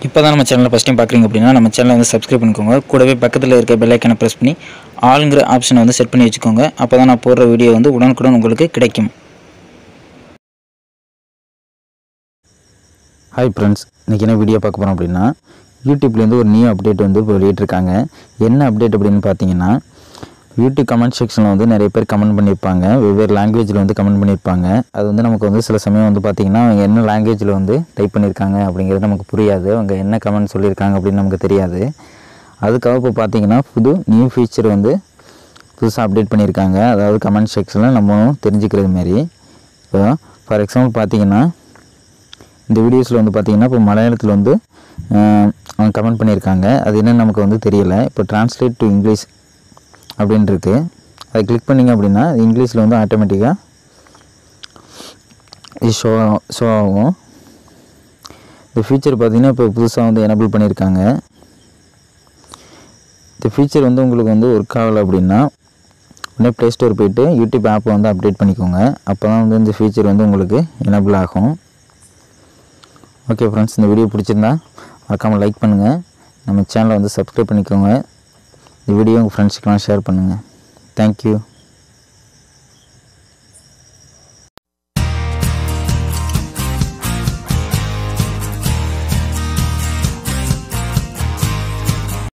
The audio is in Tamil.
இப்போ தான் நம்ம சேனலை ஃபஸ்ட் டைம் பார்க்குறீங்க அப்படின்னா நம்ம சேனலை வந்து சப்ஸ்கிரைப் பண்ணிக்கோங்க கூடவே பக்கத்தில் இருக்க பெல் ஐக்கனை ப்ரெஸ் பண்ணி ஆளுங்கிற ஆப்ஷனை வந்து செட் பண்ணி வச்சுக்கோங்க அப்போ தான் நான் போடுற வீடியோ வந்து உடனுக்குடன் உங்களுக்கு கிடைக்கும் ஹாய் ஃப்ரெண்ட்ஸ் இன்றைக்கி என்ன வீடியோ பார்க்க போகிறோம் அப்படின்னா யூடியூப்லேருந்து ஒரு நியூ அப்டேட் வந்து இப்போ வெளியிட்டிருக்காங்க என்ன அப்டேட் அப்படின்னு பார்த்தீங்கன்னா யூடியூப் கமெண்ட் செக்ஷனில் வந்து நிறைய பேர் கமெண்ட் பண்ணியிருப்பாங்க வெவ்வேறு லாங்குவேஜில் வந்து கமெண்ட் பண்ணியிருப்பாங்க அது வந்து நமக்கு வந்து சில சமயம் வந்து பார்த்திங்கன்னா அவங்க என்ன லாங்குவேஜில் வந்து டைப் பண்ணியிருக்காங்க அப்படிங்கிறது நமக்கு புரியாது அவங்க என்ன கமெண்ட் சொல்லியிருக்காங்க அப்படின்னு நமக்கு தெரியாது அதுக்காக இப்போ பார்த்தீங்கன்னா புது நியூ ஃபீச்சர் வந்து புதுசாக அப்டேட் பண்ணியிருக்காங்க அதாவது கமெண்ட் செக்ஷனில் நம்ம தெரிஞ்சுக்கிறது மாரி இப்போ ஃபார் எக்ஸாம்பிள் பார்த்தீங்கன்னா இந்த வீடியோஸில் வந்து பார்த்தீங்கன்னா இப்போ மலையாளத்தில் வந்து அஹ், அவங்க கமெண்ட் பண்ணியிருக்காங்க அது என்னன்னு நமக்கு வந்து தெரியல இப்போ ட்ரான்ஸ்லேட் டு இங்கிலீஷ் அப்படின்னு இருக்கு அதை கிளிக் பண்ணிங்க அப்படின்னா இங்கிலீஷில் வந்து ஆட்டோமேட்டிக்காக இது ஷோ ஷோ ஆகும் இந்த ஃபீச்சர் பார்த்தீங்கன்னா இப்போ புதுசாக வந்து எனபிள் பண்ணியிருக்காங்க இந்த ஃபீச்சர் வந்து உங்களுக்கு வந்து ஒர்க் ஆகலை அப்படின்னா உடனே ப்ளே ஸ்டோர் போயிட்டு யூடியூப் ஆப்பை வந்து அப்டேட் பண்ணிக்கோங்க அப்போ தான் வந்து இந்த ஃபீச்சர் வந்து உங்களுக்கு எனபிள் ஆகும் ஓகே ஃப்ரெண்ட்ஸ் இந்த வீடியோ பிடிச்சிருந்தா மறக்காமல் லைக் பண்ணுங்கள் நம்ம சேனலை வந்து சப்ஸ்கிரைப் பண்ணிக்கோங்க இந்த வீடியோ உங்கள் ஃப்ரெண்ட்ஸுக்கெல்லாம் ஷேர் பண்ணுங்கள் தேங்க்யூ